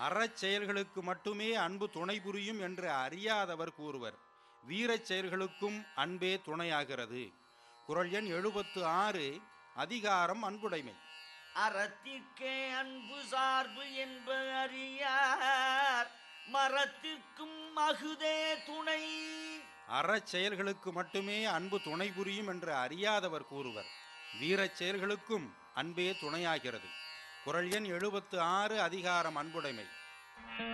அறச் செயல்களுக்கு மட்டுமே அன்பு துணை புரியும் என்று அறியாதவர் கூறுவர் வீரச் செயல்களுக்கும் அன்பே துணையாகிறது குரல் எண் எழுபத்து ஆறு அதிகாரம் அன்புடைமை அறத்திற்கே அன்பு சார்பு என்ப அறியார் மரத்திற்கும் மகுதே துணை அறச் செயல்களுக்கு மட்டுமே அன்பு துணை புரியும் என்று அறியாதவர் கூறுவர் வீரச் செயல்களுக்கும் அன்பே துணையாகிறது குரல் எண் எழுபத்து ஆறு அதிகாரம் அன்புடைமை